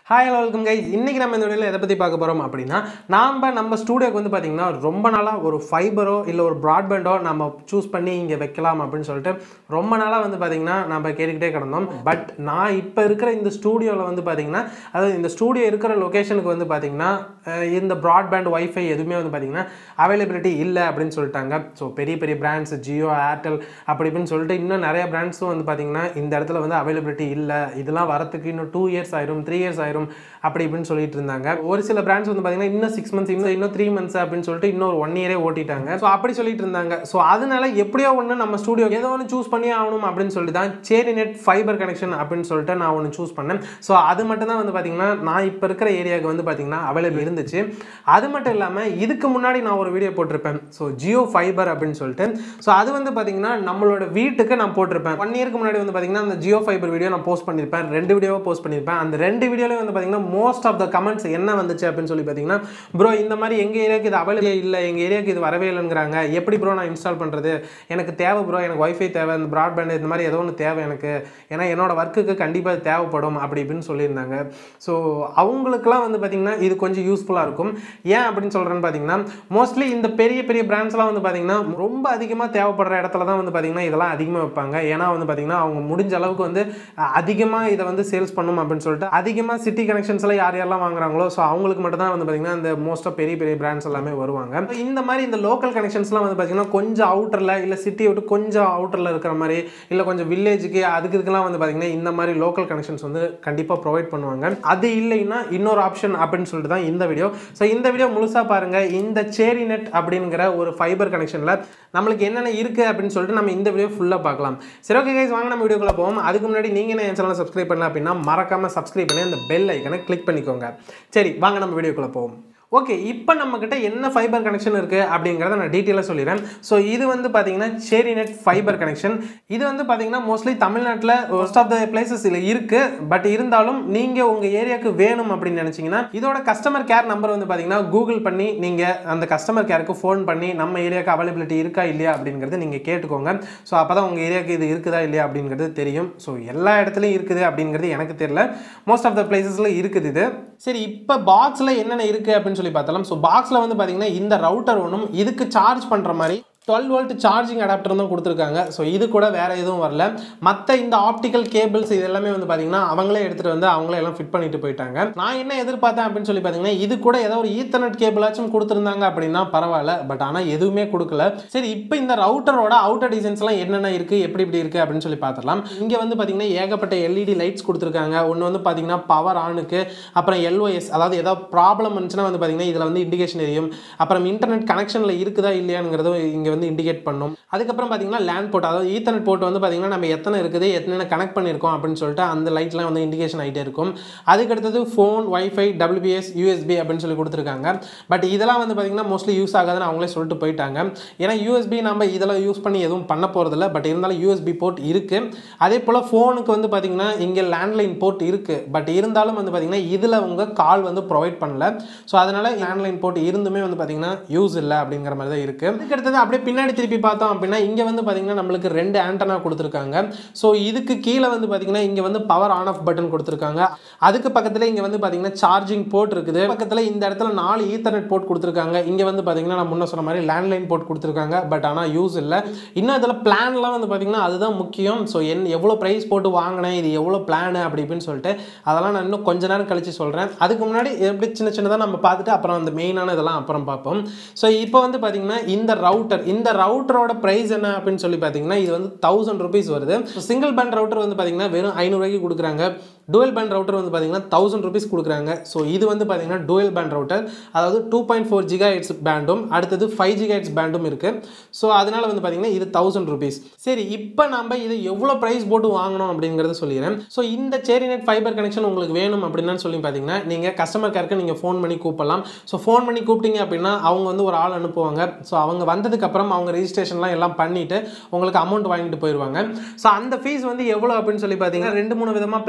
hi hello welcome guys இன்றைக்கி நம்ம இந்த வீடியோவில் எதை பற்றி பார்க்க போகிறோம் அப்படின்னா நாம் நம்ம ஸ்டூடியோக்கு வந்து பார்த்திங்கன்னா ரொம்ப நாளாக ஒரு ஃபைபரோ இல்லை ஒரு ப்ராட்பேண்டோ நம்ம சூஸ் பண்ணி இங்கே வைக்கலாம் அப்படின்னு சொல்லிட்டு ரொம்ப நாளாக வந்து பார்த்திங்கன்னா நம்ம கேட்டுக்கிட்டே கிடந்தோம் பட் நான் இப்போ இருக்கிற இந்த ஸ்டூடியோவில் வந்து பார்த்திங்கன்னா அதாவது இந்த ஸ்டூடியோ இருக்கிற லொக்கேஷனுக்கு வந்து பார்த்திங்கன்னா அஹ், இந்த ப்ராட்பேண்ட் ஒய்ஃபை எதுவுமே வந்து பார்த்திங்கன்னா அவைலபிலிட்டி இல்லை அப்படின்னு சொல்லிட்டாங்க ஸோ பெரிய பெரிய பிராண்ட்ஸ் ஜியோ ஏர்டெல் அப்படி இப்படின்னு சொல்லிட்டு இன்னும் நிறைய பிராண்ட்ஸும் வந்து பார்த்திங்கன்னா இந்த இடத்துல வந்து அவைலபிலிட்டி இல்லை இதெல்லாம் வரத்துக்கு இன்னும் டூ இயர்ஸ் ஆயிரும் த்ரீ இயர்ஸ் ஆயிரும் அப்படி இப்படின்னு சொல்லிட்டு இருந்தாங்க ஒரு சில பிராண்ட்ஸ் வந்து பார்த்தீங்கன்னா இன்னும் சிக்ஸ் மந்த்ஸ் இன்னும் இன்னும் த்ரீ மந்த்ஸ் அப்படின்னு சொல்லிட்டு இன்னொரு ஒன் இயரே ஓட்டிட்டாங்க ஸோ அப்படி சொல்லிட்டு இருந்தாங்க ஸோ அதனால எப்படியோ ஒன்று நம்ம ஸ்டூடியோ ஏதோ ஒன்று சூஸ் பண்ணி ஆகணும் அப்படின்னு சொல்லி தான் சேரி நெட் ஃபைபர் கனெக்ஷன் அப்படின்னு சொல்லிட்டு நான் ஒன்று சூஸ் பண்ணேன் ஸோ அது மட்டும் தான் வந்து பார்த்தீங்கன்னா நான் இப்போ இருக்கிற ஏரியாவுக்கு வந்து பார்த்தீங்கன்னா அவைலபிள் இருந்துச்சு அது மட்டும் இல்லாமல் இதுக்கு முன்னாடி நான் ஒரு வீடியோ போட்டிருப்பேன் ஸோ ஜியோ ஃபைபர் அப்படின்னு சொல்லிட்டு ஸோ அது வந்து பார்த்தீங்கன்னா நம்மளோட வீட்டுக்கு நான் போட்டிருப்பேன் ஒன் இயருக்கு முன்னாடி வந்து பார்த்தீங்கன்னா அந்த ஜியோ ஃபைபர் வீடியோ நான் போஸ்ட் பண்ணியிருப்பேன் ரெண்டு வீடியோவாக போஸ்ட் பண்ணியிருப்பேன் அந்த ரெண்டு வீடியோலையும் வந்து பார்த்தீங்கன்னா மோஸ்ட் ஆஃப் த கமெண்ட்ஸ் என்ன வந்துச்சு அப்படின்னு சொல்லி பார்த்தீங்கன்னா ப்ரோ இந்த மாதிரி எங்கள் ஏரியாவுக்கு இது அவைலபிள் இல்லை எங்கள் ஏரியாவுக்கு இது வரவே இல்லைங்கிறாங்க எப்படி ப்ரோ நான் இன்ஸ்டால் பண்ணுறது எனக்கு தேவை ப்ரோ எனக்கு ஒய்ஃபை தேவை இந்த ப்ராட்பேண்ட் இந்த மாதிரி ஏதோ ஒன்று தேவை எனக்கு ஏன்னா என்னோட ஒர்க்குக்கு கண்டிப்பாக இது தேவைப்படும் அப்படி இப்படின்னு சொல்லியிருந்தாங்க ஸோ அவங்களுக்குலாம் வந்து பார்த்திங்கன்னா இது கொஞ்சம் யூஸ்ஃபுல்லாக இருக்கும் ஏன் அப்படின்னு சொல்கிறேன்னு பார்த்தீங்கன்னா மோஸ்ட்லி இந்த பெரிய பெரிய பிராண்ட்ஸ்லாம் வந்து பார்த்திங்கன்னா ரொம்ப அதிகமாக தேவைப்படுற இடத்துல தான் வந்து பார்த்திங்கன்னா இதெல்லாம் அதிகமாக வைப்பாங்க ஏன்னா வந்து பார்த்திங்கன்னா அவங்க முடிஞ்ச அளவுக்கு வந்து அதிகமாக இதை வந்து சேல்ஸ் பண்ணும் அப்படின்னு சொல்லிட்டு அதிகமாக சிட்டி கனெக்ஷன்ஸ்லாம் யார் யாரெல்லாம் வாங்குறாங்களோ ஸோ அவங்களுக்கு மட்டும் தான் வந்து பார்த்திங்கன்னா இந்த மோஸ்ட்டாக பெரிய பெரிய பிராண்ட்ஸ் எல்லாமே வருவாங்க So, இந்த மாதிரி இந்த லோக்கல் கனெக்ஷன்ஸ்லாம் வந்து பார்த்திங்கன்னா கொஞ்சம் அவுட்டரில் இல்லை சிட்டியை விட்டு கொஞ்சம் அவுட்டரில் இருக்கிற மாதிரி இல்லை கொஞ்சம் வில்லேஜுக்கு அதுக்கு இதுக்கெல்லாம் வந்து பார்த்திங்கன்னா இந்த மாதிரி லோக்கல் கனெக்ஷன்ஸ் வந்து கண்டிப்பாக ப்ரொவைட் பண்ணுவாங்க அது இல்லைன்னா இன்னொரு ஆப்ஷன் அப்படின்னு சொல்லிட்டு தான் இந்த வீடியோ ஸோ இந்த வீடியோ முழுசாக பாருங்கள் இந்த சேரி நெட் அப்படிங்கிற ஒரு ஃபைபர் கனெக்ஷனில் நம்மளுக்கு என்னென்ன இருக்குது அப்படின்னு சொல்லிட்டு நம்ம இந்த வீடியோ ஃபுல்லாக பார்க்கலாம் சரி ஓகே கைஸ் வாங்க நம்ம வீடியோக்குள்ளே போவோம் அதுக்கு முன்னாடி நீங்கள் என்ன என் சேனலை சப்ஸ்கிரைப் பண்ணல அப்படின்னா மறக்காமல் சப்ஸ்கிரைப் பண்ணி அந்த பெல் ஐக்கனை கிளிக் பண்ணிக்கோங்க சரி வாங்க நம்ம வீடியோக்குள்ளே போவோம் ஓகே இப்போ நம்மக்கிட்ட என்ன ஃபைபர் கனெக்ஷன் இருக்குது அப்படிங்கிறத நான் டீட்டெயிலாக சொல்லிடுறேன் ஸோ இது வந்து பார்த்தீங்கன்னா சேரி நெட் ஃபைபர் கனெக்ஷன் இது வந்து பார்த்தீங்கன்னா மோஸ்ட்லி தமிழ்நாட்டில் மோஸ்ட் ஆஃப் த பிளேசஸ் இதில் இருக்குது பட் இருந்தாலும் நீங்கள் உங்கள் ஏரியாவுக்கு வேணும் அப்படின்னு நினச்சிங்கன்னா இதோட கஸ்டமர் கேர் நம்பர் வந்து பார்த்தீங்கன்னா கூகுள் பண்ணி நீங்கள் அந்த கஸ்டமர் கேருக்கு ஃபோன் பண்ணி நம்ம ஏரியாவுக்கு அவைலபிலிட்டி இருக்கா இல்லையா அப்படிங்கிறது நீங்கள் கேட்டுக்கோங்க ஸோ அப்போ தான் உங்கள் ஏரியாவுக்கு இது இருக்குதா இல்லையா அப்படிங்கிறது தெரியும் ஸோ எல்லா இடத்துலையும் இருக்குது அப்படிங்கிறது எனக்கு தெரியல மோஸ்ட் ஆஃப் த பிளேசஸில் இருக்குது இது சரி இப்போ பாக்ஸில் என்னென்ன இருக்குது அப்படின்னு சொல்லி பார்த்தலாம் ஸோ பாக்ஸில் வந்து பார்த்தீங்கன்னா இந்த ரவுட்டர் ஒன்றும் இதுக்கு சார்ஜ் பண்ணுற மாதிரி டுவெல் வோல்ட் சார்ஜிங் அடாப்டர் தான் கொடுத்துருக்காங்க ஸோ இது கூட வேறு எதுவும் வரல மற்ற இந்த ஆப்டிக்கல் கேபிள்ஸ் இது எல்லாமே வந்து பார்த்தீங்கன்னா அவங்களே எடுத்துகிட்டு வந்து அவங்களே எல்லாம் ஃபிட் பண்ணிட்டு போயிட்டாங்க நான் என்ன எதிர்பார்த்தேன் அப்படின்னு சொல்லி பார்த்தீங்கன்னா இது கூட ஏதோ ஒரு ஈத்தர்நெட் கேபிளாச்சும் கொடுத்துருந்தாங்க அப்படின்னா பரவாயில்ல பட் ஆனால் எதுவுமே கொடுக்கல சரி இப்போ இந்த ரவுட்டரோட அவுட்டர் டிசைன்ஸ்லாம் என்னென்ன இருக்குது எப்படி இப்படி இருக்குது அப்படின்னு சொல்லி பார்த்துடலாம் இங்கே வந்து பார்த்தீங்கன்னா ஏகப்பட்ட எல்இடி லைட்ஸ் கொடுத்துருக்காங்க ஒன்று வந்து பார்த்தீங்கன்னா பவர் ஆனுக்கு அப்புறம் எல்ஓஎஸ் அதாவது ஏதாவது ப்ராப்ளம் இருந்துச்சுன்னா வந்து பார்த்தீங்கன்னா இதில் வந்து இண்டிகேஷன் எரியும் அப்புறம் இன்டர்நெட் கனெக்ஷனில் இருக்குதா இல்லையாங்கிறது இங்கே வந்து இண்டிகேட் பண்ணும் அதுக்கப்புறம் பார்த்தீங்கன்னா லேண்ட் போர்ட் அதாவது ஈத்தர்நெட் போர்ட் வந்து பார்த்தீங்கன்னா நம்ம எத்தனை இருக்குது எத்தனை கனெக்ட் பண்ணியிருக்கோம் அப்படின்னு சொல்லிட்டு அந்த லைட்லாம் வந்து இண்டிகேஷன் ஆகிட்டே இருக்கும் அதுக்கடுத்தது ஃபோன் வைஃபை டபிள்யூபிஎஸ் யூஎஸ்பி அப்படின்னு சொல்லி கொடுத்துருக்காங்க பட் இதெல்லாம் வந்து பார்த்தீங்கன்னா மோஸ்ட்லி யூஸ் ஆகாதுன்னு அவங்களே சொல்லிட்டு போயிட்டாங்க ஏன்னா யூஎஸ்பி நம்ம இதெல்லாம் யூஸ் பண்ணி எதுவும் பண்ண போகிறதில்ல பட் இருந்தாலும் யூஎஸ்பி போர்ட் இருக்குது அதே போல் ஃபோனுக்கு வந்து பார்த்தீங்கன்னா இங்கே லேண்ட்லைன் போர்ட் இருக்குது பட் இருந்தாலும் வந்து பார்த்தீங்கன்னா இதில் உங்கள் கால் வந்து ப்ரொவைட் பண்ணல ஸோ அதனால் லேண்ட்லைன் போர்ட் இருந்துமே வந்து பார்த்தீங்கன்னா யூஸ் இல்லை அப்படிங்கிற மாதிரி தான் இருக்குது அதுக்கடுத்தது அப்படியே பின்னாடி திருப்பி பார்த்தோம் அப்படின்னா இங்கே வந்து பார்த்தீங்கன்னா நம்மளுக்கு ரெண்டு ஆண்டனா கொடுத்துருக்காங்க ஸோ இதுக்கு கீழே வந்து பார்த்தீங்கன்னா இங்கே வந்து பவர் ஆன் ஆஃப் பட்டன் கொடுத்துருக்காங்க அதுக்கு பக்கத்தில் இங்கே வந்து பார்த்தீங்கன்னா சார்ஜிங் போர்ட் இருக்குது பக்கத்தில் இந்த இடத்துல நாலு ஈத்தர்நெட் போர்ட் கொடுத்துருக்காங்க இங்கே வந்து பார்த்தீங்கன்னா நான் முன்ன சொன்ன மாதிரி லேண்ட்லைன் போர்ட் கொடுத்துருக்காங்க பட் ஆனால் யூஸ் இல்லை இன்னும் இதில் பிளான்லாம் வந்து பார்த்தீங்கன்னா அதுதான் முக்கியம் ஸோ என் எவ்வளோ ப்ரைஸ் போட்டு வாங்கினேன் இது எவ்வளோ பிளான் அப்படி இப்படின்னு சொல்லிட்டு அதெல்லாம் நான் இன்னும் கொஞ்ச நேரம் கழிச்சு சொல்கிறேன் அதுக்கு முன்னாடி எப்படி சின்ன சின்னதாக நம்ம பார்த்துட்டு அப்புறம் அந்த மெயினான இதெல்லாம் அப்புறம் பார்ப்போம் ஸோ இப்போ வந்து பார்த்தீங்கன்னா இந்த ரவுட்டர் இந்த ரவுட்டரோட ப்ரைஸ் என்ன அப்படின்னு சொல்லி பார்த்தீங்கன்னா இது வந்து தௌசண்ட் ருபீஸ் வருது சிங்கிள் பேண்ட் ரவுட்டர் வந்து பார்த்தீங்கன்னா வெறும் ஐநூறுரூவாய்க்கு கொடுக்குறாங்க டுவெல் பேண்ட் ரவுட்டர் வந்து பார்த்தீங்கன்னா தௌசண்ட் ருபீஸ் கொடுக்குறாங்க ஸோ இது வந்து பார்த்தீங்கன்னா டுவெல் பேண்ட் ரவுட்டர் அதாவது two point four giga hertz பேண்டும் அடுத்தது ஃபைவ் ஜிகா ஹெட்ஸ் பேண்டும் இருக்குது ஸோ அதனால் வந்து பார்த்தீங்கன்னா இது தௌசண்ட் ருபீஸ் சரி இப்போ நம்ம இது எவ்வளோ ப்ரைஸ் போட்டு வாங்கணும் அப்படிங்கிறத சொல்லிடுறேன் ஸோ இந்த சேரிநெட் ஃபைபர் கனெக்ஷன் உங்களுக்கு வேணும் அப்படின்னு சொல்லி பார்த்தீங்கன்னா நீங்கள் கஸ்டமர் கேருக்கு நீங்கள் ஃபோன் பண்ணி கூப்பிடலாம் ஸோ ஃபோன் பண்ணி கூப்பிட்டீங்க அப்படின்னா அவங்க வந்து ஒரு ஆள் அனுப்புவாங்க ஸோ அவங்க வந்ததுக்கப்புறம் அவங்க ரெஜிஸ்ட்ரேஷன்லாம் எல்லாம் பண்ணிவிட்டு உங்களுக்கு அமௌண்ட் வாங்கிட்டு போயிடுவாங்க ஸோ அந்த ஃபீஸ் வந்து எவ்வளோ அப்படின்னு சொல்லி பார்த்தீங்கன்னா ரெண்டு மூணு விதமாக பிளான் இருக்குது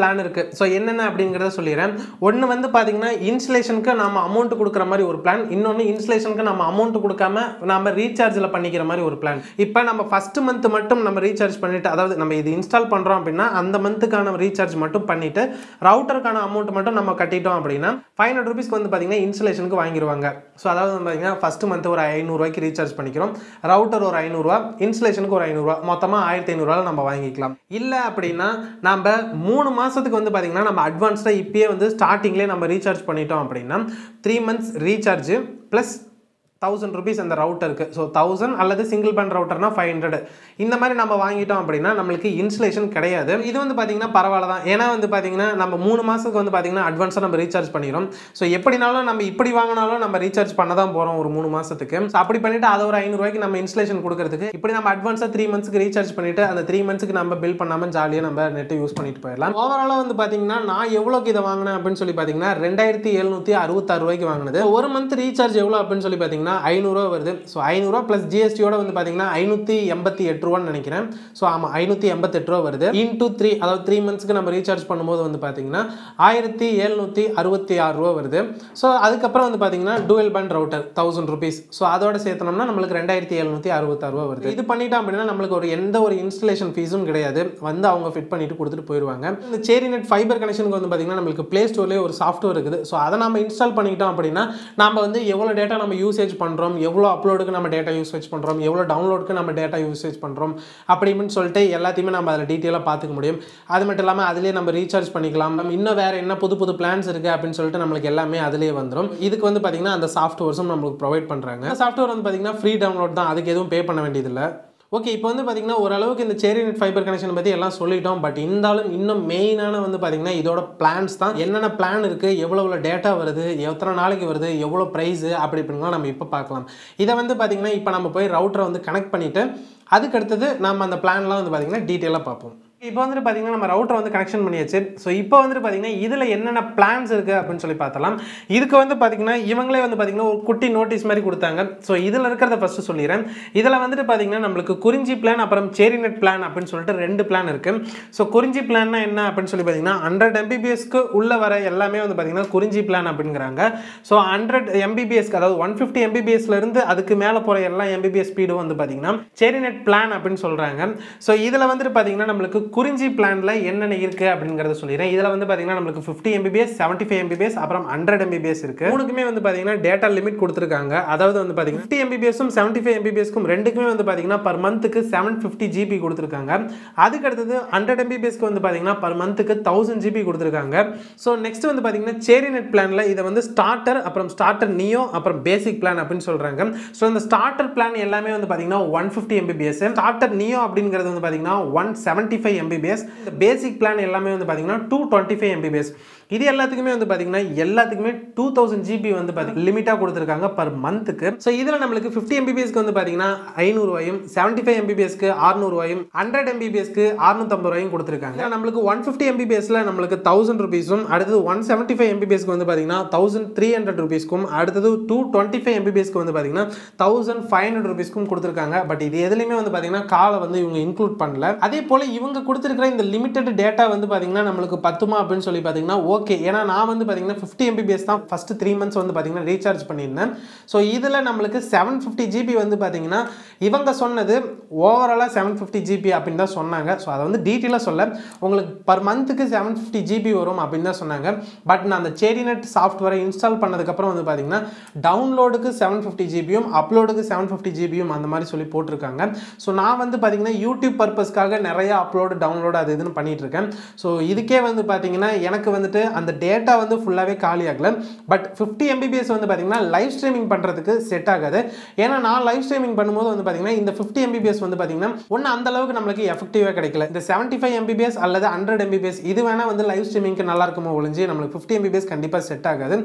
ஸோ என்னென்ன அப்படிங்கிறத சொல்லிடுறேன் ஒன்று வந்து பார்த்தீங்கன்னா இன்ஸ்டலேஷனுக்கு நம்ம அமௌண்ட் கொடுக்குற மாதிரி ஒரு பிளான் இன்னொன்று இன்ஸ்டலேஷனுக்கு நம்ம அமௌண்ட் கொடுக்காம நம்ம ரீசார்ஜில் பண்ணிக்கிற மாதிரி ஒரு பிளான் இப்போ நம்ம ஃபஸ்ட்டு மந்த் மட்டும் நம்ம ரீசார்ஜ் பண்ணிட்டு அதாவது நம்ம இது இன்ஸ்டால் பண்ணுறோம் அப்படின்னா அந்த மந்த்துக்கான ரீசார்ஜ் மட்டும் பண்ணிட்டு ரவுட்டருக்கான அமௌண்ட் மட்டும் நம்ம கட்டிட்டோம் அப்படின்னா ஃபைவ் ஹண்ட்ரட் ருபீஸ்க்கு வந்து பார்த்தீங்கன்னா இன்ஸ்டலேஷனுக்கு வாங்கிடுவாங்க ஸோ அதாவது வந்து பார்த்தீங்கன்னா ஃபஸ்ட்டு மந்த் ஒரு ஐநூறுரூவாய்க்கு ரீசார்ஜ் பண்ணிக்கிறோம் ரவுட்டர் ஒரு ஐநூறுரூவா இன்ஸ்டலேஷனுக்கு ஒரு ஐநூறுரூவா மொத்தமாக ஆயிரத்தி ஐநூறுரூவா நம்ம வாங்கிக்கலாம் இல்லை அப்படின்னா நம்ம மூணு மாதத்துக்கு வந்து பார்த்தீங்கன்னா நம்ம அட்வான்ஸ்டாக இப்பயே வந்து ஸ்டார்டிங்லேயே நம்ம ரீசார்ஜ் பண்ணிட்டோம் அப்படின்னா three months recharge plus thousand rupees அந்த ரவுட்டருக்கு ஸோ தௌசண்ட் அல்லது சிங்கிள் பேண்ட் ரவுட்டர்னா ஃபைவ் ஹண்ட்ரட் இந்த மாதிரி நம்ம வாங்கிட்டோம் அப்படின்னா நம்மளுக்கு இன்ஸ்டலேஷன் கிடையாது இது வந்து பார்த்தீங்கன்னா பரவாயில்ல தான் ஏன்னா வந்து பார்த்தீங்கன்னா நம்ம மூணு மாதத்துக்கு வந்து பார்த்தீங்கன்னா அட்வான்ஸாக நம்ம ரீசார்ஜ் பண்ணிடும் ஸோ எப்படினாலும் நம்ம இப்படி வாங்கினாலும் நம்ம ரீசார்ஜ் பண்ண தான் போகிறோம் ஒரு மூணு மாதத்துக்கு ஸோ அப்படி பண்ணிட்டு அதை ஒரு ஐநூறுரூவாய்க்கு நம்ம இன்ஸ்டலேஷன் கொடுக்கறதுக்கு இப்படி நம்ம அட்வான்ஸாக த்ரீ மந்த்ஸ்க்கு ரீசார்ஜ் பண்ணிட்டு அந்த த்ரீ மந்த்ஸ்க்கு நம்ம பில் பண்ணாமல் ஜாலியாக நம்ம நெட்டை யூஸ் பண்ணிட்டு போயிடலாம் ஓவராலாக வந்து பார்த்தீங்கன்னா நான் எவ்வளோக்கு இதை வாங்கினேன் அப்படின்னு சொல்லி பார்த்தீங்கன்னா ரெண்டாயிரத்தி எழுநூற்றி அறுபத்தாறு ரூபாய்க்கு வாங்கினது ஒரு மந்த் ரீசார்ஜ் எவ்வளோ அப்படின்னு சொல்லி பார்த்தீங்கன்னா ஐநூறுரூவா வருது ஸோ ஐநூறுரூவா ப்ளஸ் ஜிஎஸ்டியோட வந்து பார்த்தீங்கன்னா ஐநூற்றி எண்பத்தி எட்டு ரூபான்னு நினைக்கிறேன் ஸோ ஆமாம் ஐநூற்றி எண்பத்தெட்டு ரூபா வருது இன்டூ த்ரீ அதாவது த்ரீ மந்த்ஸ்க்கு நம்ம ரீசார்ஜ் பண்ணும்போது வந்து பார்த்தீங்கன்னா ஆயிரத்தி எழுநூற்றி அறுபத்தி ஆறு ரூபா வருது ஸோ அதுக்கப்புறம் வந்து பார்த்தீங்கன்னா dual band router thousand rupees so அதோட சேர்த்தனோம்னா நம்மளுக்கு ரெண்டாயிரத்தி எழுநூற்றி அறுபத்தாறு ரூபா வருது இது பண்ணிட்டோம் அப்படின்னா நம்மளுக்கு ஒரு எந்த ஒரு இன்ஸ்டலேஷன் ஃபீஸும் கிடையாது வந்து அவங்க ஃபிட் பண்ணிட்டு கொடுத்துட்டு போயிடுவாங்க இந்த சேரி நெட் ஃபைபர் கனெக்ஷனுக்கு வந்து பார்த்தீங்கன்னா நம்மளுக்கு ப்ளே ஸ்டோர்லேயே ஒரு சாஃப்ட்வேர் இருக்குது ஸோ அதை நம்ம இன்ஸ்டால் பண்ணிக்கிட்டோம் அப்படின்னா நம்ம வந்து எவ்வளோ டேட்டா நம்ம யூசேஜ் பண்ணுறோம் எவ்வளோ அப்லோடுக்கு நம்ம டேட்டா யூசேஜ் பண்ணுறோம் எவ்வளோ டவுன்லோடுக்கு நம்ம டேட்டா யூசேஜ் பண்ணுறோம் அப்படின்னு சொல்லிட்டு எல்லாத்தையுமே நம்ம அதில் டீட்டெயிலாக பார்த்துக்க முடியும் அது மட்டும் இல்லாமல் அதிலே நம்ம ரீசார்ஜ் பண்ணிக்கலாம் நம்ம இன்னும் வேறு என்ன புது புது பிளான்ஸ் இருக்குது அப்படின்னு சொல்லிட்டு நம்மளுக்கு எல்லாமே அதிலே வந்துடும் இதுக்கு வந்து பார்த்தீங்கன்னா அந்த சாஃப்ட்வேர்ஸும் நம்மளுக்கு ப்ரொவைட் பண்ணுறாங்க சாஃப்ட்வேர் வந்து பார்த்தீங்கன்னா ஃப்ரீ டவுன்லோட் தான் அதுக்கு எதுவும் பே பண்ண வேண்டியதில்லை ஓகே இப்போ வந்து பார்த்தீங்கன்னா ஓரளவுக்கு இந்த சேரி நெட் ஃபைபர் கனெக்ஷன் பற்றி எல்லாம் சொல்லிட்டோம் பட் இருந்தாலும் இன்னும் மெயினான வந்து பார்த்தீங்கன்னா இதோட பிளான்ஸ் தான் என்னென்ன பிளான் இருக்குது எவ்வளோ எவ்வளோ டேட்டா வருது எத்தனை நாளைக்கு வருது எவ்வளோ ப்ரைஸு அப்படி இப்படிலாம் நம்ம இப்போ பார்க்கலாம் இதை வந்து பார்த்தீங்கன்னா இப்போ நம்ம போய் ரவுட்டரை வந்து கனெக்ட் பண்ணிவிட்டு அதுக்கு அடுத்தது நம்ம அந்த பிளான்லாம் வந்து பார்த்தீங்கன்னா டீட்டெயிலாக பார்ப்போம் இப்போ வந்துட்டு பார்த்தீங்கன்னா நம்ம ரவுட்டர் வந்து கனெக்ஷன் பண்ணியாச்சு ஸோ இப்போ வந்துட்டு பார்த்தீங்கன்னா இதில் என்னென்ன பிளான்ஸ் இருக்குது அப்படின்னு சொல்லி பார்த்தலாம் இதுக்கு வந்து பார்த்தீங்கன்னா இவங்களே வந்து பார்த்தீங்கன்னா ஒரு குட்டி நோட்டீஸ் மாதிரி கொடுத்தாங்க ஸோ இதில் இருக்கிறத ஃபஸ்ட்டு சொல்லிடுறேன் இதில் வந்துட்டு பார்த்தீங்கன்னா நம்மளுக்கு குறிஞ்சி பிளான் அப்புறம் சேரிநெட் பிளான் அப்படின்னு சொல்லிட்டு ரெண்டு பிளான் இருக்குது ஸோ குறிஞ்சி பிளான்னா என்ன அப்படின்னு சொல்லி பார்த்தீங்கன்னா ஹண்ட்ரட் எம்பிபிஎஸ்க்கு உள்ளே வர எல்லாமே வந்து பார்த்தீங்கன்னா குறிஞ்சி பிளான் அப்படிங்கிறாங்க ஸோ ஹண்ட்ரட் எம்பிபிஎஸ்க்கு அதாவது ஒன் ஃபிஃப்டி எம்பிபிஎஸ்லேருந்து அதுக்கு மேலே போகிற எல்லா எம்பிபிஎஸ் ஸ்பீடும் வந்து பார்த்தீங்கன்னா சேரிநெட் பிளான் அப்படின்னு சொல்கிறாங்க ஸோ இதில் வந்துட்டு பார்த்தீங்கன்னா நம்மளுக்கு குறிஞ்சி பிளானில் என்னென்ன இருக்குது அப்படிங்கிறத சொல்லிடுறேன் இதில் வந்து பார்த்தீங்கன்னா நம்மளுக்கு fifty Mbps seventy five Mbps அப்புறம் ஹண்ட்ரட் எம்பிபிஎஸ் இருக்குது மூணுக்குமே வந்து பார்த்தீங்கன்னா டேட்டா லிமிட் கொடுத்துருக்காங்க அதாவது வந்து பார்த்தீங்கன்னா ஃபிஃப்டி எம்பிபிஎஸும் செவன்ட்டி ஃபைவ் எம்பிபிஎஸ்க்கும் ரெண்டுக்குமே வந்து பார்த்தீங்கன்னா பர் மந்த்துக்கு செவன் ஃபிஃப்டி ஜிபி கொடுத்துருக்காங்க அதுக்கு அடுத்தது ஹண்ட்ரட் எம்பிபிஎஸ்க்கு வந்து பார்த்தீங்கன்னா பர் மந்த்துக்கு தௌசண்ட் ஜிபி கொடுத்துருக்காங்க ஸோ நெக்ஸ்ட் வந்து பார்த்தீங்கன்னா சேரி நெட் பிளானில் இதை வந்து ஸ்டார்டர் அப்புறம் ஸ்டார்டர் நியோ அப்புறம் பேசிக் பிளான் அப்படின்னு சொல்கிறாங்க ஸோ இந்த ஸ்டார்டர் பிளான் எல்லாமே வந்து பார்த்தீங்கன்னா one fifty Mbps starter neo அப்படிங்கிறது வந்து பார்த்தீங்கன்னா ஒன் செவன்ட்டி ஃபைவ் எம்பிபிஎஸ் இந்த பேசிக் பிளான் எல்லாமே வந்து பார்த்தீங்கன்னா டூ டுவெண்ட்டி ஃபைவ் எம்பிபிஎஸ் இது எல்லாத்துக்குமே வந்து பார்த்தீங்கன்னா எல்லாத்துக்குமே டூ தௌசண்ட் ஜிபி வந்து பார்த்தீங்கன்னா லிமிட்டாக கொடுத்துருக்காங்க பர் மந்த்துக்கு ஸோ இதில் நம்மளுக்கு ஃபிஃப்டி எம்பிபிஎஸ்க்கு வந்து பார்த்தீங்கன்னா ஐநூறுவாயும் செவன்ட்டி ஃபைவ் எம்பிபிஎஸ்க்கு அறுநூறுவாயும் ஹண்ட்ரட் எம்பிபிஎஸ்க்கு அறுநூத்தம்பது ரூபாயும் கொடுத்துருக்காங்க நம்மளுக்கு ஒன் ஃபிஃப்டி எம்பிபிஎஸ்ல நம்மளுக்கு தௌசண்ட் ருபீஸும் அடுத்தது ஒன் செவன்ட்டி ஃபைவ் எம்பிபிஎஸ்க்கு வந்து பார்த்தீங்கன்னா தௌசண்ட் த்ரீ ஹண்ட்ரட் ருபீஸ்க்கும் அடுத்தது டூ டுவெண்ட்டி ஃபைவ் எம்பிபிஎஸ்க்கு வந்து பார்த்தீங்கன்னா தௌசண்ட் ஃபைவ் ஹண்ட்ரட் ருபீஸ்க்கும் கொடுத்துருக்காங்க பட் இது எதுலையுமே வந்து பார்த்தீங்கன்னா காலை வந்து இவங்க இன்க்ளூட் பண்ணல அதே போல் இவங்க கொடுத்துருக்கிற இந்த லிமிட்டட் டேட்டா வந்து பார்த்தீங்கன்னா நம்மளுக்கு பத்துமா அப்படின்னு சொல்லி பார்த்தீங்கன்னா ஓகே ஏன்னா நான் வந்து பார்த்தீங்கன்னா ஃபிஃப்டி எம்பிபிஎஸ் தான் ஃபஸ்ட்டு த்ரீ மந்த்ஸ் வந்து பார்த்தீங்கன்னா ரீசார்ஜ் பண்ணியிருந்தேன் ஸோ இதில் நம்மளுக்கு செவன் ஃபிஃப்டி ஜிபி வந்து பார்த்தீங்கன்னா இவங்க சொன்னது ஓவராலாக செவன் ஃபிஃப்டி ஜிபி அப்படின்னு தான் சொன்னாங்க ஸோ அதை வந்து டீட்டெயிலாக சொல்ல உங்களுக்கு பர் மந்த்துக்கு செவன் ஃபிஃப்டி ஜிபி வரும் அப்படின்னு தான் சொன்னாங்க பட் நான் அந்த சேரிநெட் சாஃப்ட்வேரை இன்ஸ்டால் பண்ணதுக்கப்புறம் வந்து பார்த்தீங்கன்னா டவுன்லோடுக்கு செவன் ஃபிஃப்டி ஜிபியும் அப்லோடுக்கு செவன் ஃபிஃப்டி ஜிபியும் அந்த மாதிரி சொல்லி போட்டிருக்காங்க ஸோ நான் வந்து பார்த்தீங்கன்னா யூடியூப் பர்பஸ்க்காக நிறைய அப்லோடு டவுன்லோடு அது இதுன்னு பண்ணிட்டு இருக்கேன் ஸோ இதுக்கே வந்து பார்த்தீங்கன்னா எனக்கு வந்துட்டு அந்த டேட்டா வந்து ஃபுல்லாகவே காலி ஆகல பட் ஃபிஃப்டி எம்பிபிஎஸ் வந்து பார்த்தீங்கன்னா லைவ் ஸ்ட்ரீமிங் பண்ணுறதுக்கு செட் ஆகாது ஏன்னா நான் லைவ் ஸ்ட்ரீமிங் பண்ணும்போது வந்து பார்த்தீங்கன்னா இந்த ஃபிஃப்டி எம்பிபிஎஸ் வந்து பார்த்தீங்கன்னா ஒன்று அந்த அளவுக்கு நம்மளுக்கு எஃபெக்டிவாக கிடைக்கல இந்த செவன்ட்டி ஃபைவ் எம்பிபிஎஸ் அல்லது ஹண்ட்ரட் எம்பிபிஎஸ் இது வேணால் வந்து லைவ் ஸ்ட்ரீமிங்க்கு நல்லா இருக்குமோ ஒழிஞ்சு நம்மளுக்கு ஃபிஃப்டி எம்பிபிஎஸ் கண்டிப்பாக செட் ஆகாது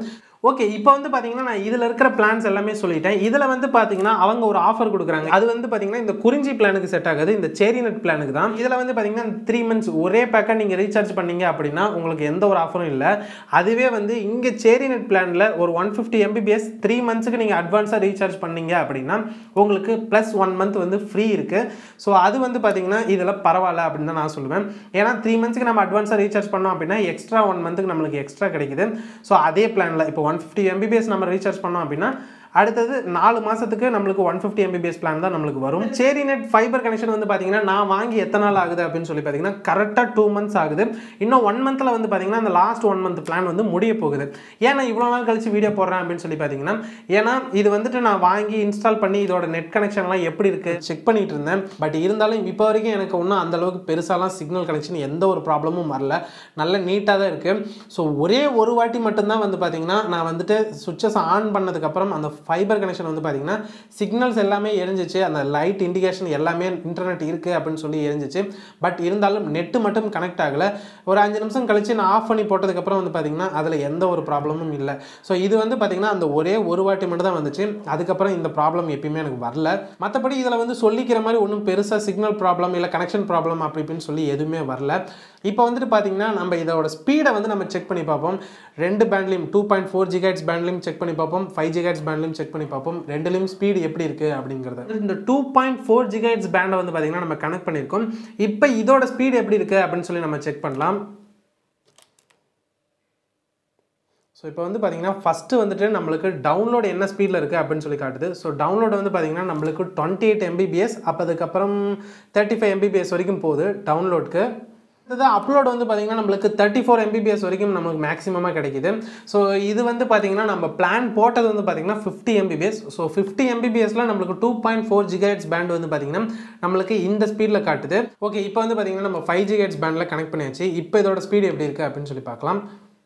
ஓகே இப்போ வந்து பார்த்தீங்கன்னா நான் இதில் இருக்கிற பிளான்ஸ் எல்லாமே சொல்லிட்டேன் இதில் வந்து பார்த்தீங்கன்னா அவங்க ஒரு ஆஃபர் கொடுக்குறாங்க அது வந்து பார்த்தீங்கன்னா இந்த குறிஞ்சி பிளானுக்கு செட் ஆகுது இந்த சேரி நெட் பிளானுக்கு தான் இதில் வந்து பார்த்தீங்கன்னா த்ரீ மந்த்ஸ் ஒரே பேக்கை நீங்கள் ரீசார்ஜ் பண்ணீங்க அப்படின்னா உங்களுக்கு எந்த ஒரு ஆஃபரும் இல்லை அதுவே வந்து இங்கே சேரி நெட் பிளானில் ஒரு ஒன் ஃபிஃப்டி எம்பிபிஎஸ் த்ரீ மந்த்ஸுக்கு நீங்கள் அட்வான்ஸாக ரீசார்ஜ் பண்ணீங்க அப்படின்னா உங்களுக்கு ப்ளஸ் ஒன் மந்த் வந்து ஃப்ரீ இருக்குது ஸோ அது வந்து பார்த்தீங்கன்னா இதில் பரவாயில்ல அப்படின்னு தான் நான் சொல்லுவேன் ஏன்னா த்ரீ மந்த்ஸ்க்கு நம்ம அட்வான்ஸாக ரீசார்ஜ் பண்ணோம் அப்படின்னா எக்ஸ்ட்ரா ஒன் மந்த்துக்கு நம்மளுக்கு எக்ஸ்ட்ரா கிடைக்குது ஸோ அதே பிளானில் இப்போ ஒன் ஃபிஃப்டி எம்பிபிஎஸ் நம்ம ரீசார்ஜ் பண்ணோம் அப்படின்னா அடுத்தது நாலு மாதத்துக்கு நம்மளுக்கு ஒன் ஃபிஃப்டி எம்பிபிஎஸ் பிளான் தான் நம்மளுக்கு வரும் சேரி நெட் ஃபைபர் கனெக்ஷன் வந்து பார்த்தீங்கன்னா நான் வாங்கி எத்தனை நாள் ஆகுது அப்படின்னு சொல்லி பார்த்தீங்கன்னா கரெக்டாக டூ மந்த்ஸ் ஆகுது இன்னும் ஒன் மந்தில் வந்து பார்த்தீங்கன்னா அந்த லாஸ்ட் ஒன் மந்த் பிளான் வந்து முடிய போகுது ஏன்னா இவ்வளோ நாள் கழிச்சு வீடியோ போடுறேன் அப்படின்னு சொல்லி பார்த்தீங்கன்னா ஏன்னா இது வந்துட்டு நான் வாங்கி இன்ஸ்டால் பண்ணி இதோட நெட் கனெக்ஷன்லாம் எப்படி இருக்குது செக் பண்ணிட்டு இருந்தேன் பட் இருந்தாலும் இப்போ வரைக்கும் எனக்கு ஒன்றும் அந்த அளவுக்கு பெருசாலாம் சிக்னல் கனெக்ஷன் எந்த ஒரு ப்ராப்ளமும் வரல நல்ல நீட்டாக தான் இருக்குது ஸோ ஒரே ஒரு வாட்டி மட்டும்தான் வந்து பார்த்தீங்கன்னா நான் வந்துட்டு சுவிச்சஸ் ஆன் பண்ணதுக்கப்புறம் அந்த ஃபைபர் கனெக்ஷன் வந்து பார்த்தீங்கன்னா சிக்னல்ஸ் எல்லாமே எரிஞ்சிச்சு அந்த லைட் இண்டிகேஷன் எல்லாமே இன்டர்நெட் இருக்குது அப்படின்னு சொல்லி எரிஞ்சிச்சு பட் இருந்தாலும் நெட்டு மட்டும் கனெக்ட் ஆகலை ஒரு அஞ்சு நிமிஷம் கழிச்சு நான் ஆஃப் பண்ணி போட்டதுக்கப்புறம் வந்து பார்த்தீங்கன்னா அதில் எந்த ஒரு ப்ராப்ளமும் இல்லை ஸோ இது வந்து பார்த்தீங்கன்னா அந்த ஒரே ஒரு வாட்டி மட்டும் தான் வந்துச்சு அதுக்கப்புறம் இந்த ப்ராப்ளம் எப்பயுமே எனக்கு வரல மற்றபடி இதில் வந்து சொல்லிக்கிற மாதிரி ஒன்றும் பெருசாக சிக்னல் ப்ராப்ளம் இல்லை கனெக்ஷன் ப்ராப்ளம் அப்படி இப்படின்னு சொல்லி எதுவுமே வரல இப்போ வந்துட்டு பார்த்தீங்கன்னா நம்ம இதோட ஸ்பீடை வந்து நம்ம செக் பண்ணி பார்ப்போம் ரெண்டு பேண்ட்லையும் டூ பாயிண்ட் ஃபோர் ஜிகாட்ஸ் பேண்ட்லையும் செக் பண்ணி பார்ப்போம் ஃபைவ் ஜிகாட்ஸ் பேண்ட்லையும் செக் பண்ணி பார்ப்போம் ரெண்டுலையும் ஸ்பீடு எப்படி இருக்குது அப்படிங்கிறது இந்த டூ பாயிண்ட் ஃபோர் ஜிகாட்ஸ் பேண்டை வந்து பார்த்தீங்கன்னா நம்ம கனெக்ட் பண்ணியிருக்கோம் இப்போ இதோட ஸ்பீடு எப்படி இருக்குது அப்படின்னு சொல்லி நம்ம செக் பண்ணலாம் ஸோ இப்போ வந்து பார்த்தீங்கன்னா ஃபஸ்ட்டு வந்துட்டு நம்மளுக்கு டவுன்லோட் என்ன ஸ்பீடில் இருக்குது அப்படின்னு சொல்லி காட்டுது ஸோ டவுன்லோட் வந்து பார்த்தீங்கன்னா நம்மளுக்கு டுவெண்ட்டி எயிட் எம்பிபிஎஸ் அப்போ அதுக்கப்புறம் தேர்ட்டி ஃபைவ் எம்பிபிஎஸ் வரைக்கும் போகுது டவுன்லோட்க்கு அடுத்தது அப்லோட் வந்து பார்த்தீங்கன்னா நம்மளுக்கு தேர்ட்டி ஃபோர் எம்பிபிஎஸ் வரைக்கும் நமக்கு மேக்ஸிமமாக கிடைக்குது ஸோ இது வந்து பார்த்தீங்கன்னா நம்ம பிளான் போட்டது வந்து பார்த்தீங்கன்னா ஃபிஃப்டி எம்பிபிஎஸ் ஸோ ஃபிஃப்டி எம்பிபிஎஸ்ல நம்மளுக்கு two point four gigahertz band வந்து பார்த்தீங்கன்னா நம்மளுக்கு இந்த ஸ்பீடில் காட்டுது ஓகே இப்போ வந்து பார்த்தீங்கன்னா நம்ம ஃபைவ் ஜிகேட்ஸ் பேண்டில் கனெக்ட் பண்ணியாச்சு இப்போ இதோட ஸ்பீடு எப்படி இருக்குது அப்படின்னு சொல்லி பார்க்கலாம்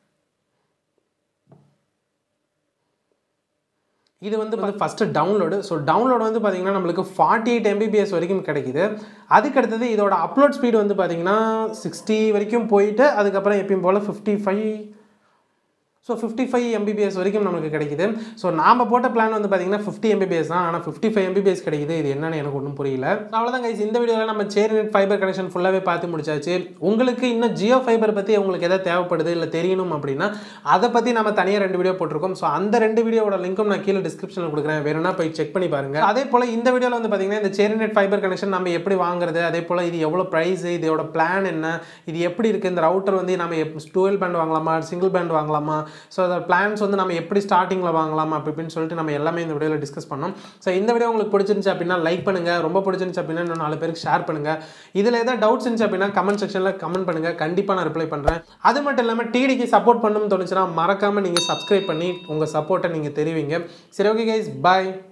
இது வந்து வந்து ஃபஸ்ட்டு டவுன்லோடு ஸோ டவுன்லோடு வந்து பார்த்தீங்கன்னா நம்மளுக்கு ஃபார்ட்டி எயிட் எம்பிபிஎஸ் வரைக்கும் கிடைக்குது அதுக்கு அடுத்தது இதோட அப்லோட் ஸ்பீடு வந்து பார்த்தீங்கன்னா சிக்ஸ்டி வரைக்கும் போயிட்டு அதுக்கப்புறம் எப்பயும் போல் fifty five so fifty five Mbps வரைக்கும் நமக்கு கிடைக்குது ஸோ நாம் போட்ட பிளான் வந்து பார்த்தீங்கன்னா ஃபிஃப்டி எம்பிபிஎஸ் தான் ஆனால் ஃபிஃப்டி ஃபைவ் எம்பிபிஎஸ் கிடைக்குது இது என்னன்னு எனக்கு ஒன்றும் புரியல So அவ்வளோதான் கைஸ் இந்த வீடியோவில் நம்ம சேரி நெட் ஃபைபர் கனெக்ஷன் ஃபுல்லாகவே பார்த்து முடிச்சாச்சு உங்களுக்கு இன்னும் ஜியோ ஃபைபர் பற்றி உங்களுக்கு எதாவது தேவைப்படுது இல்லை தெரியணும் அப்படின்னா அதை பற்றி நம்ம தனியாக ரெண்டு வீடியோ போட்டிருக்கோம் ஸோ அந்த ரெண்டு வீடியோட லிங்க்கும் நான் கீழே டிஸ்கிரிப்ஷனில் கொடுக்குறேன் வேணும்னா போய் செக் பண்ணி பாருங்க அதே போல் இந்த வீடியோவில் வந்து பார்த்தீங்கன்னா இந்த சேரி நெட் ஃபைபர் கனெக்ஷன் நம்ம எப்படி வாங்குறது அதே போல் இது எவ்வளோ ப்ரைஸ் இதோட பிளான் என்ன இது எப்படி இருக்குது இந்த ரவுட்டர் வந்து நம்ம டுவெல் பேண்ட் வாங்கலாமா சிங்கிள் பேண்ட் வாங்கலாமா ஸோ அதோட பிளான்ஸ் வந்து நம்ம எப்படி ஸ்டார்டிங்கில் வாங்கலாம் அப்படி இப்படின்னு சொல்லிட்டு நம்ம எல்லாமே இந்த வீடியோவில் டிஸ்கஸ் பண்ணோம் ஸோ இந்த வீடியோ உங்களுக்கு பிடிச்சிருந்துச்சு அப்படின்னா லைக் பண்ணுங்கள் ரொம்ப பிடிச்சிருந்துச்சு அப்படின்னா இன்னும் நாலு பேருக்கு ஷேர் பண்ணுங்கள் இதில் ஏதாவது டவுட்ஸ் இருந்துச்சு அப்படின்னா கமெண்ட் செக்ஷனில் கமெண்ட் பண்ணுங்கள் கண்டிப்பாக நான் ரிப்ளை பண்ணுறேன் அது மட்டும் இல்லாமல் டிடிக்கு சப்போர்ட் பண்ணணும்னு தோணுச்சுன்னா மறக்காமல் நீங்கள் சப்ஸ்கிரைப் பண்ணி உங்கள் சப்போர்ட்டை நீங்கள் தெரிவிங்க சரி ஓகே கைஸ் பாய்